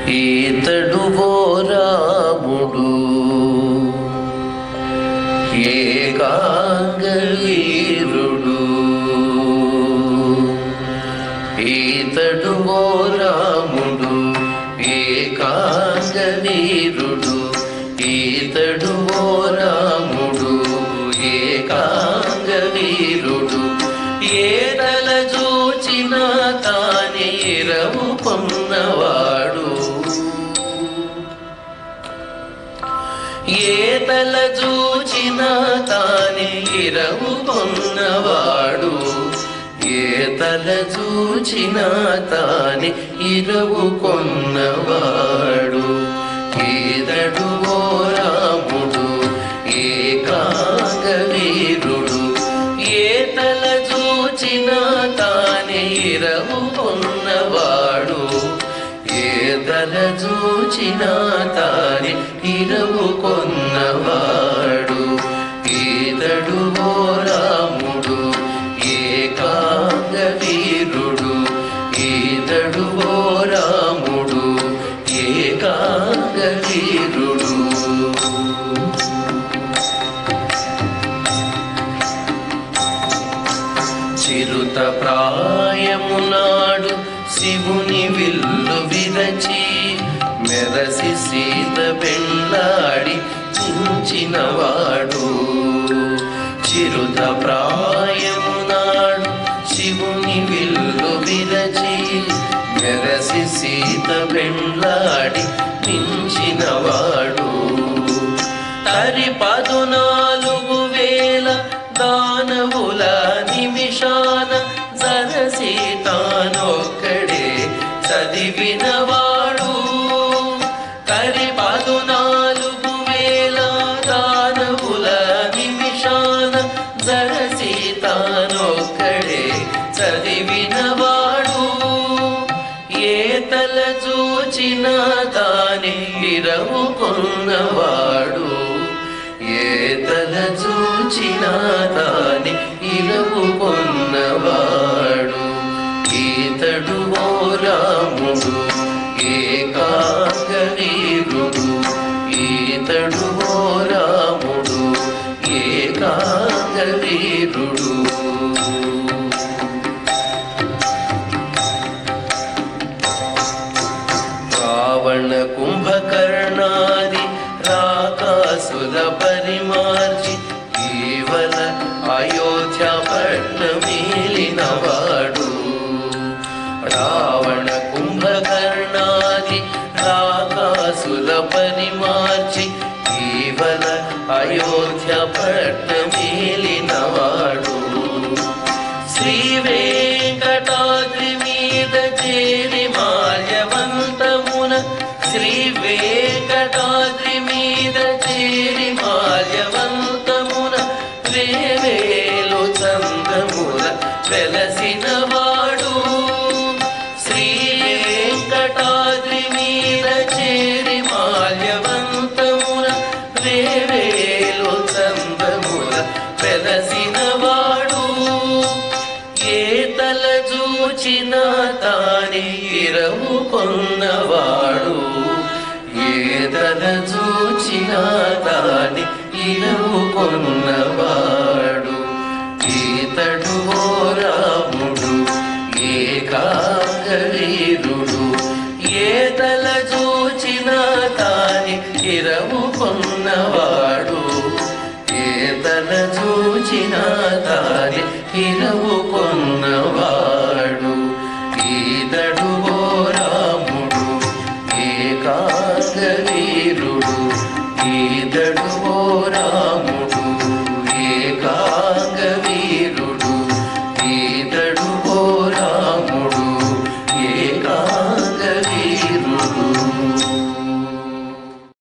ఈతడు ఓ రాముడు ఏకాంగవీరుడు ఈతడు ఓ రాముడు ఏకాంగవీరుడు ఈతడు ఓ రాముడు ఏకాంగవీరుడు ఏదల చూచిన తానే రవు పొన్నవాడు ఏతల చూచిన తానే ఇరవు కొన్నవాడు ఏతల చూచిన తానే ఇరవు కొన్నవాడు ఈదడు ఓ రాముడు ఏకాంగవీరుడు ఏతల చూచిన తానే ఇరవు కొన్నవాడు ఏదల చూచిన తాని ఇరవు కొన్నవాడు ఈదడు ఓ రాముడు ఏకాంగవీరుడు ఈదడు ఓ రాముడు ఏకాంగవీరుడు చిరుత ప్రాయమునాడు శివుని విల్లు విరచి మెరసి సీత పెళ్ళాడి చించినవాడు చిరుత ప్రాయమునాడు శివుని విల్లు విరచి మెరసి సీత పెళ్ళాడి మించినవాడు తరి పదునాలుగు వేల దానవుల నిమిషాన సరసి తానొక్కడే చదివినవాడు తరి పదునాలుగు వేల దానవుల నిమిషాన సరసి తానొక్కడే చదివినవాడు ఏతల చూచిన తానే ఇరవు కొన్నవాడు ఏతల చూచిన తానే ఇరవు కొన్నవాడు ఈతడు ఓ రాముడు ఏకాంగవీరుడు ఈతడు ఓ రాముడు ఏకాంగవీరుడు రావణ కుంభకర్ణాది రాకాసుల పరిమార్చి కేవల అయోధ్య పట్నమేలినవాడు రావణ కుంభకర్ణాది రాకాసుల పరిమార్చి కేవల అయోధ్య పట్నమేలినవాడు శ్రీ వెంకటాద్రి మీద చేరి మాల్యవంతమున శ్రీ వెంకటాద్రి మీద చేరి మాల్యవంతమున వేవేలు చందముల వెలసిన వాడు శ్రీ వెంకటాద్రి మీద చేరి మాల్యవంతమున వేవేలు చందముల వెలసిన వాడు ఏతల చూచిన తానే ఇరవు కొన్నవాడు ఏతల చూచిన తానే ఇరవు కొన్నవాడు ఈతడు ఓ రాముడు ఏకాంగవీరుడు ఏతల చూచిన తానే ఇరవు కొన్నవాడు ఏతల చూచిన తాని ఇరవు కొన్నవాడు ఈదడు ఓ రాముడు ఏకాంగవీరుడు ఈదడు ఓ రాముడు